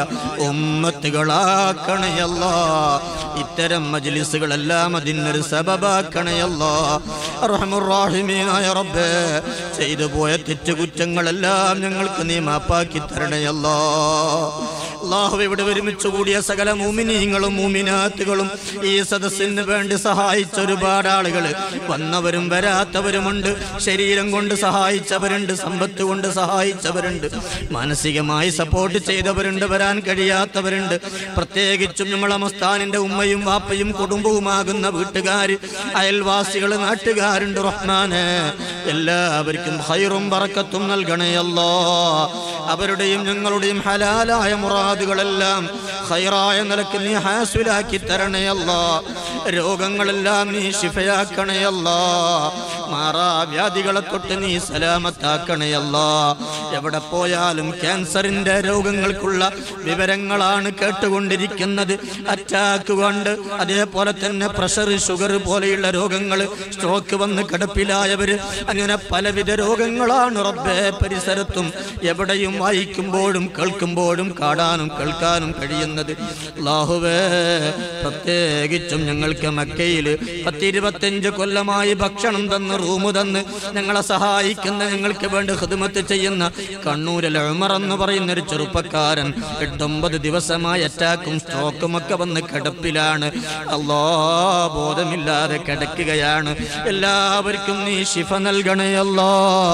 ഉമ്മത്തുകളാക്കണയല്ല ഇത്തരം മജ്ലിസുകളെല്ലാം അതിനൊരു സബബാക്കണയല്ല റഹമുറാഹിമീനായ റബ്ബേ ചെയ്തു പോയ തെറ്റുകുറ്റങ്ങളെല്ലാം ഞങ്ങൾക്ക് നീ മാപ്പാക്കി തരണയല്ലോ അള്ളാഹു ഇവിടെ ഒരുമിച്ച് കൂടിയ സകല മൂമിനീങ്ങളും മൂമിനാത്തുകളും ഈ സദസ്സിന് വേണ്ടി സഹായിച്ച ഒരുപാട് ആളുകൾ വന്നവരും വരാത്തവരുമുണ്ട് ശരീരം കൊണ്ട് സഹായിച്ചവരുണ്ട് സമ്പത്ത് കൊണ്ട് സഹായിച്ചവരുണ്ട് മാനസികമായി സപ്പോർട്ട് ചെയ്തവരുണ്ട് വരാൻ കഴിയാത്തവരുണ്ട് പ്രത്യേകിച്ചും നമ്മളെ മസ്താനിന്റെ ഉമ്മയും വാപ്പയും കുടുംബവുമാകുന്ന വീട്ടുകാർ അയൽവാസികൾ നാട്ടുകാരുണ്ട് റഹ്മാനെ എല്ലാവർക്കും ഹൈറും പറക്കത്തും നൽകണയല്ലോ അവരുടെയും ഞങ്ങളുടെയും ഹലാലായ മുറാദുകളെല്ലാം ഹൈറായ നിലക്ക് നീ ഹാസുലാക്കി തരണയല്ല രോഗങ്ങളെല്ലാം നീ ശിഫയാക്കണയല്ല മാറാ വ്യാധികളെ തൊട്ട് നീ സലാമത്താക്കണയല്ല എവിടെ പോയാലും ക്യാൻസറിന്റെ രോഗങ്ങൾക്കുള്ള വിവരങ്ങളാണ് കേട്ടുകൊണ്ടിരിക്കുന്നത് അറ്റാക്ക് കൊണ്ട് അതേപോലെ തന്നെ പ്രഷർ ഷുഗർ പോലെയുള്ള രോഗങ്ങൾ സ്ട്രോക്ക് വന്ന് കിടപ്പിലായവര് അങ്ങനെ പലവിധ രോഗങ്ങളാണ് റബ്ബേ പരിസരത്തും എവിടെയും വായിക്കുമ്പോഴും കേൾക്കുമ്പോഴും കാണാനും കേൾക്കാനും കഴിയുന്നത് അല്ലാഹുവേ പ്രത്യേകിച്ചും ഞങ്ങൾക്ക് മക്കയിൽ പത്തിരുപത്തഞ്ച് കൊല്ലമായി ഭക്ഷണം തന്ന് റൂം തന്ന് ഞങ്ങളെ സഹായിക്കുന്ന ഞങ്ങൾക്ക് വേണ്ടി ഹിദ്മത്ത് ചെയ്യുന്ന കണ്ണൂരിലെ ഉമർ എന്ന് പറയുന്ന ഒരു ചെറുപ്പക്കാരൻ എട്ടൊമ്പത് ദിവസമായി അറ്റാക്കും സ്ട്രോക്കും ഒക്കെ വന്ന് കിടപ്പിലാണ് അല്ലാ ബോധമില്ലാതെ കിടക്കുകയാണ് എല്ലാവർക്കും നീ ശിഫ നൽകണേ അല്ലാ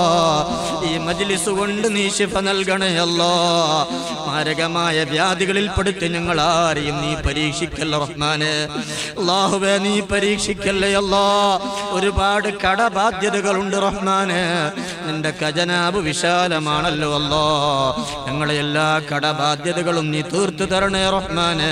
ഈ മജ്ലിസ് കൊണ്ട് നീ ശിഫ നൽകണേ അല്ലാ മാരകമായ വ്യാധികളിൽ പെടുത്തി ഞങ്ങൾ ആരെയും നീ പരീക്ഷിക്കല്ല റഹ്മാനെ അള്ളാഹുവേ നീ പരീക്ഷിക്കല്ലേ അല്ലാ ഒരുപാട് കടബാധ്യതകളുണ്ട് റഹ്മാനെ നിന്റെ ഖജനാബ് വിശാലമാണല്ലോ അല്ലോ ഞങ്ങളെ എല്ലാ കടബാധ്യതകളും നീ തീർത്തു തരണേ റഹ്മാനെ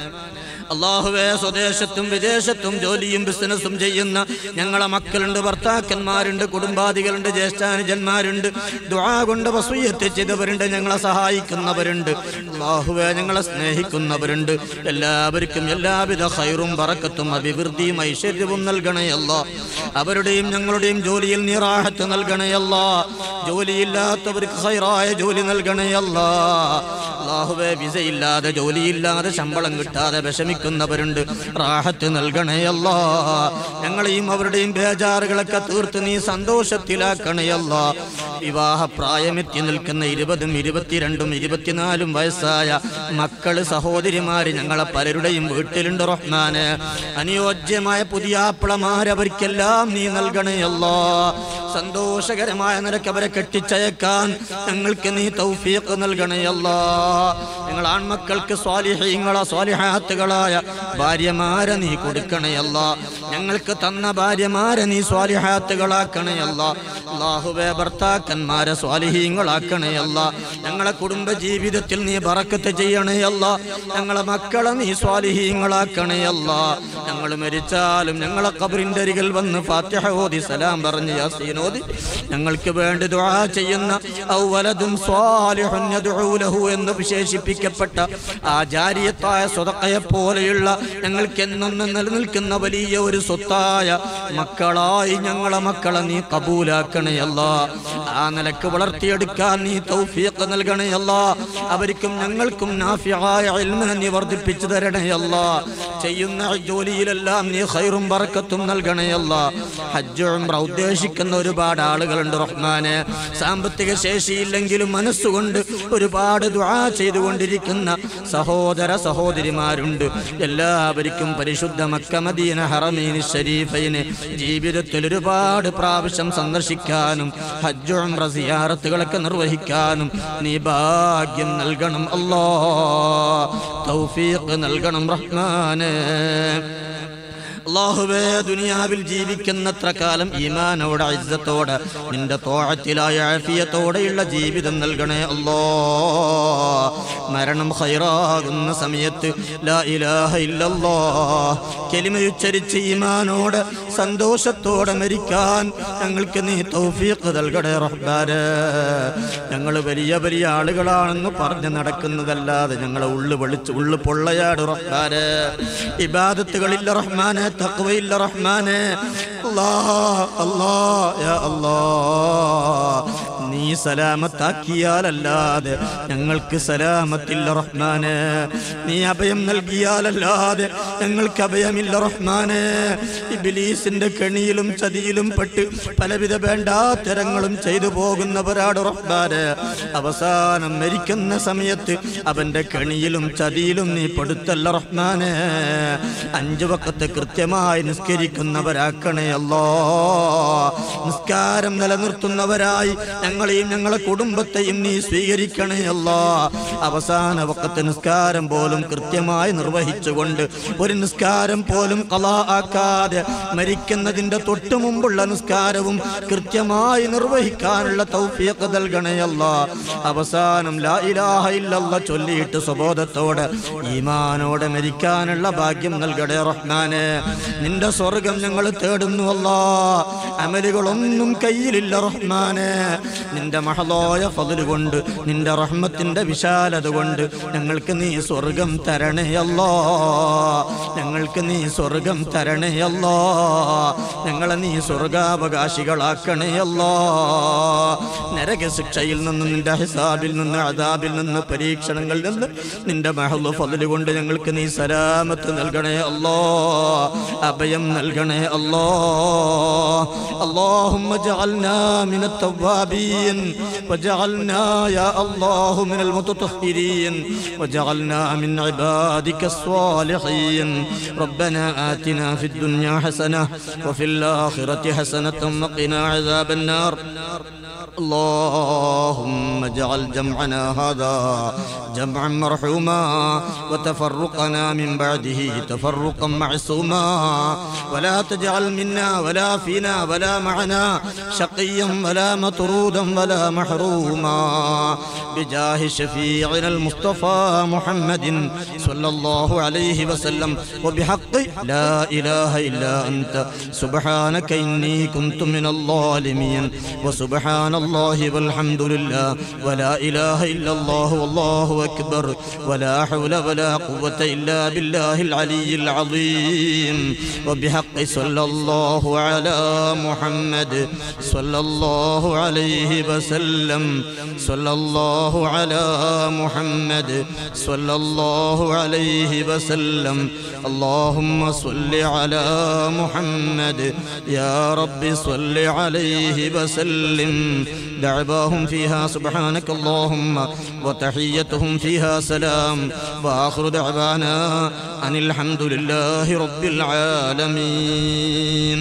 അള്ളാഹുവേ സ്വദേശത്തും വിദേശത്തും ജോലിയും ബിസിനസ്സും ചെയ്യുന്ന ഞങ്ങളെ മക്കളുണ്ട് ഭർത്താക്കന്മാരുണ്ട് കുടുംബാദികളുണ്ട് ജ്യേഷ്ഠാനുജന്മാരുണ്ട് ദുആ കൊണ്ട് വസൂയത്ത് ചെയ്തവരുണ്ട് ഞങ്ങളെ സഹായിക്കുന്നവരുണ്ട് അള്ളാഹുവേ ഞങ്ങളെ സ്നേഹിക്കുന്നവരുണ്ട് എല്ലാവർക്കും എല്ലാവിധ ഹൈറും പറക്കത്തും അഭിവൃദ്ധിയും ഐശ്വര്യവും നൽകണയല്ല അവരുടെയും ഞങ്ങളുടെയും ജോലിയിൽ നിറാഹത്ത് നൽകണയല്ല ജോലിയില്ലാത്തവർക്ക് ഹൈറായ ജോലി നൽകണയല്ല അള്ളാഹുവേ വിസയില്ലാതെ ജോലിയില്ലാതെ ശമ്പളം കിട്ടാതെ വിഷമിക്കുന്നവരുണ്ട് റാഹത്ത് നൽകണയല്ല ഞങ്ങളെയും അവരുടെയും ബേജാറുകളൊക്കെ തീർത്ത് നീ സന്തോഷത്തിലാക്കണയല്ല വിവാഹ പ്രായമെത്തി നിൽക്കുന്ന ഇരുപതും ഇരുപത്തിരണ്ടും ഇരുപത്തിനാലും വയസ്സായ മക്കള് സഹോദരിമാര് ഞങ്ങളെ പലരുടെയും വീട്ടിലുണ്ട് റഹ്മാന് അനുയോജ്യമായ പുതിയ അവർക്കെല്ലാം നീ നൽകണയല്ലോ സന്തോഷകരമായ നിലക്ക് അവരെ കെട്ടിച്ചയക്കാൻ ഞങ്ങൾക്ക് നീ തൗഫീഖ് നൽകണയല്ലോ ഞങ്ങൾ ആൺമക്കൾക്ക് സ്വാലിഹീങ്ങളോ സ്വാലിഹാത്തുകളായ ഭാര്യമാരെ നീ കൊടുക്കണയല്ല ഞങ്ങൾക്ക് തന്ന ഭാര്യമാരെ നീ സ്വാലിഹാത്തുകളാക്കണയല്ല അള്ളാഹുവേ ഭർത്താക്കന്മാരെ സ്വാലിഹീങ്ങളാക്കണയല്ല ഞങ്ങളെ കുടുംബ ജീവിതത്തിൽ നീ ബറക്കത്ത് ചെയ്യണയല്ല ഞങ്ങളെ മക്കളെ നീ സ്വാലിഹീങ്ങളാക്കണയല്ല ഞങ്ങൾ മരിച്ചാലും ഞങ്ങളെ കബറിന്റെ അരികിൽ വന്ന് ഫാത്തിഹ ഓതി സലാം പറഞ്ഞ് യാസീനോതി ഞങ്ങൾക്ക് വേണ്ടി ദുആ ചെയ്യുന്ന ഔവലദും സ്വാലിഹുൻ യദ്ഉ ലഹു എന്ന് വിശേഷിപ്പിക്കപ്പെട്ട ആ ജാരിയത്തായ സ്വതക്കയെ പോലെയുള്ള ഞങ്ങൾക്ക് എന്നെന്നും നിലനിൽക്കുന്ന വലിയ ഒരു സ്വത്തായ മക്കളായി ഞങ്ങളെ മക്കളെ നീ കബൂലാക്കണയല്ല ആ നിലക്ക് വളർത്തിയെടുക്കാൻ നീ തൗഫീഖ് നൽകണയല്ല അവർക്കും ഞങ്ങൾക്കും നാഫിയായ ഇൽമിനെ നീ വർദ്ധിപ്പിച്ചു തരണയല്ല ചെയ്യുന്ന ജോലിയിലെല്ലാം നീ ഖൈറും ബറക്കത്തും നൽകണയല്ല ഹജ്ജ് ഉംറ ഉദ്ദേശിക്കുന്ന ഒരുപാട് ആളുകളുണ്ട് റഹ്മാനെ സാമ്പത്തിക ശേഷിയില്ലെങ്കിലും മനസ്സുകൊണ്ട് ഒരുപാട് ദുആ ചെയ്തുകൊണ്ടിരിക്കുന്ന സഹോദര സഹോദരിമാരുണ്ട് എല്ലാവർക്കും പരിശുദ്ധ മക്ക മദീന ഹറമീന് ഷരീഫൈന് ജീവിതത്തിൽ ഒരുപാട് പ്രാവശ്യം സന്ദർശിക്കാനും ഹജ്ജ് ഉംറ സിയാറത്തുകളൊക്കെ നിർവഹിക്കാനും നീ ഭാഗ്യം നൽകണം അല്ലാ തൗഫീഖ് നൽകണം റഹ്മാനെ അള്ളാഹുവേ ദുനിയാവിൽ ജീവിക്കുന്നത്ര കാലം ഈമാനോടെ ഇജ്ജത്തോടെ നിന്റെ തോഴത്തിലായ ആഫിയത്തോടെയുള്ള ജീവിതം നൽകണേ അല്ലോ മരണം ഹൈറാകുന്ന സമയത്ത് ലാ ഇലാഹ ഇല്ലല്ലോ കെലിമയുച്ചരിച്ച് ഈമാനോടെ സന്തോഷത്തോടെ മരിക്കാൻ ഞങ്ങൾക്ക് നീ തൗഫീഖ് നൽകണേ റഹ്ബാര് ഞങ്ങൾ വലിയ വലിയ ആളുകളാണെന്ന് പറഞ്ഞ് നടക്കുന്നതല്ലാതെ ഞങ്ങളെ ഉള്ളു വെളിച്ച് ഉള്ളു പൊള്ളയാട് റഹ്ബാര് ഇബാദത്തുകളില്ല റഹ്മാനെ തക്വയില്ല റഹ്മാനെ അല്ലാ അല്ലാ യാ അല്ലാ നീ സലാമത്താക്കിയാലല്ലാതെ ഞങ്ങൾക്ക് സലാമത്തില്ല റഹ്മാനെ നീ അഭയം നൽകിയാലല്ലാതെ ഞങ്ങൾക്ക് അഭയമില്ല റഹ്മാനെ ഇബിലീസിന്റെ കെണിയിലും ചതിയിലും പെട്ട് പലവിധ വേണ്ടാത്തരങ്ങളും ചെയ്തു പോകുന്നവരാട് റഹ്മാനെ അവസാനം മരിക്കുന്ന സമയത്ത് അവന്റെ കെണിയിലും ചതിയിലും നീ പെടുത്തല്ല റഹ്മാനെ അഞ്ചു വക്കത്ത് കൃത്യമായി നിസ്കരിക്കുന്നവരാക്കണേ അല്ലോ നിസ്കാരം നിലനിർത്തുന്നവരായി ഞങ്ങളെയും ഞങ്ങളെ കുടുംബത്തെയും നീ സ്വീകരിക്കണേ അല്ലോ അവസാന വക്കത്ത് നിസ്കാരം പോലും കൃത്യമായി നിർവഹിച്ചുകൊണ്ട് ഒരു നിസ്കാരം പോലും കലാ ആക്കാതെ മരിക്കുന്നതിന്റെ തൊട്ടു മുമ്പുള്ള നിസ്കാരവും കൃത്യമായി നിർവഹിക്കാനുള്ള തൗഫീഖ് നൽകണേ അല്ലാ അവസാനം ലാ ഇലാഹ ഇല്ലല്ല ചൊല്ലിയിട്ട് സ്വബോധത്തോടെ ഈമാനോടെ മരിക്കാനുള്ള ഭാഗ്യം നൽകണേ റഹ്മാനെ നിന്റെ സ്വർഗം ഞങ്ങൾ തേടുന്നു അല്ലാ അമലുകളൊന്നും കയ്യിലില്ല റഹ്മാനെ നിന്റെ നിന്റെ മഹലോയ ഫതില് കൊണ്ട് നിന്റെ റഹ്മത്തിന്റെ വിശാലത കൊണ്ട് ഞങ്ങൾക്ക് നീ സ്വർഗം തരണേ അല്ലോ ഞങ്ങൾക്ക് നീ സ്വർഗം തരണേ അല്ലോ ഞങ്ങളെ നീ സ്വർഗാവകാശികളാക്കണേ അല്ലോ നരകശിക്ഷയിൽ നിന്ന് നിന്റെ ഹിസാബിൽ നിന്ന് അതാബിൽ നിന്ന് പരീക്ഷണങ്ങളിൽ നിന്ന് നിന്റെ മഹലു ഫതില് കൊണ്ട് ഞങ്ങൾക്ക് നീ സലാമത്ത് നൽകണേ അല്ലോ അഭയം നൽകണേ അല്ലോ اللهم اجعلنا من التوابين وجعلنا يا الله من المتطهرين وجعلنا من عبادك الصالحين ربنا آتنا في الدنيا حسنة وفي الآخرة حسنة وقنا عذاب النار اللهم اجعل جمعنا هذا جمعا مرحوما وتفرقنا من بعده تفرقا معصوما ولا تجعل منا ولا فينا ولا معنا شقيا ولا مطرودا ولا محروما بجاه شفيعنا المصطفى محمد صلى الله عليه وسلم وبحق لا إله إلا أنت سبحانك إني كنت من الظالمين وسبحان الله والحمد لله ولا إله إلا الله والله أكبر ولا حول ولا قوة إلا بالله العلي العظيم وبحق صلى الله على محمد صلى الله عليه وسلم صلى الله على محمد صلى الله عليه وسلم اللهم صل على محمد يا رب صل عليه وسلم دعواهم فيها سبحانك اللهم وتحيتهم فيها سلام وآخر دعوانا أن الحمد لله رب العالمين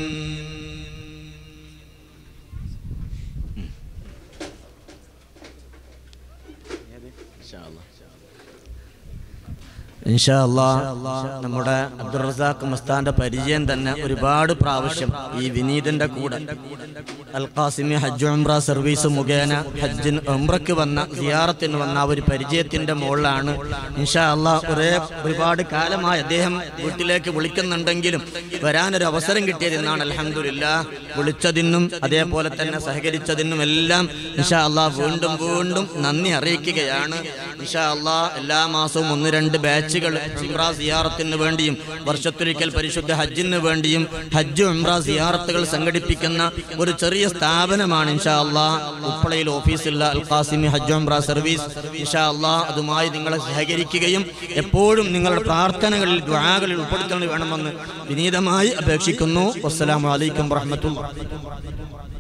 ഇൻഷാ അല്ലാ നമ്മുടെ അബ്ദുൾ റസാഖ് മസ്താന്റെ പരിചയം തന്നെ ഒരുപാട് പ്രാവശ്യം ഈ വിനീതന്റെ കൂടെ അൽ ഖാസിമി ഹജ്ജ് ഉംറ സർവീസ് മുഖേന ഹജ്ജിന് ഉംറയ്ക്ക് വന്ന സിയാറത്തിന് വന്ന ആ ഒരു പരിചയത്തിന്റെ മുകളിലാണ് ഇൻഷാ അല്ലാ ഒരേ ഒരുപാട് കാലമായി അദ്ദേഹം വീട്ടിലേക്ക് വിളിക്കുന്നുണ്ടെങ്കിലും വരാനൊരു അവസരം കിട്ടിയതെന്നാണ് അലഹമില്ല വിളിച്ചതിനും അതേപോലെ തന്നെ സഹകരിച്ചതിനും എല്ലാം ഇൻഷാ അല്ലാ വീണ്ടും വീണ്ടും നന്ദി അറിയിക്കുകയാണ് ഇൻഷാ അല്ലാ എല്ലാ മാസവും ഒന്ന് രണ്ട് ബാച്ചുകൾ ഉംറ സിയാറത്തിന് വേണ്ടിയും വർഷത്തൊരിക്കൽ പരിശുദ്ധ ഹജ്ജിന് വേണ്ടിയും ഹജ്ജ് ഉംറ സിയാറത്തുകൾ സംഘടിപ്പിക്കുന്ന ഒരു ചെറിയ സ്ഥാപനമാണ് ഇൻഷാ അല്ലാ ഉപ്പളയിൽ ഓഫീസുള്ള അൽ ഖാസിമി ഹജ്ജ് ഉംറ സർവീസ് ഇൻഷാ അല്ലാ അതുമായി നിങ്ങളെ സഹകരിക്കുകയും എപ്പോഴും നിങ്ങളുടെ പ്രാർത്ഥനകളിൽ ദ്വാകളിൽ ഉൾപ്പെടുത്തണം വേണമെന്ന് വിനീതമായി അപേക്ഷിക്കുന്നു വസ്സലാമു അലൈക്കും വറഹ്മത്തുള്ളാഹി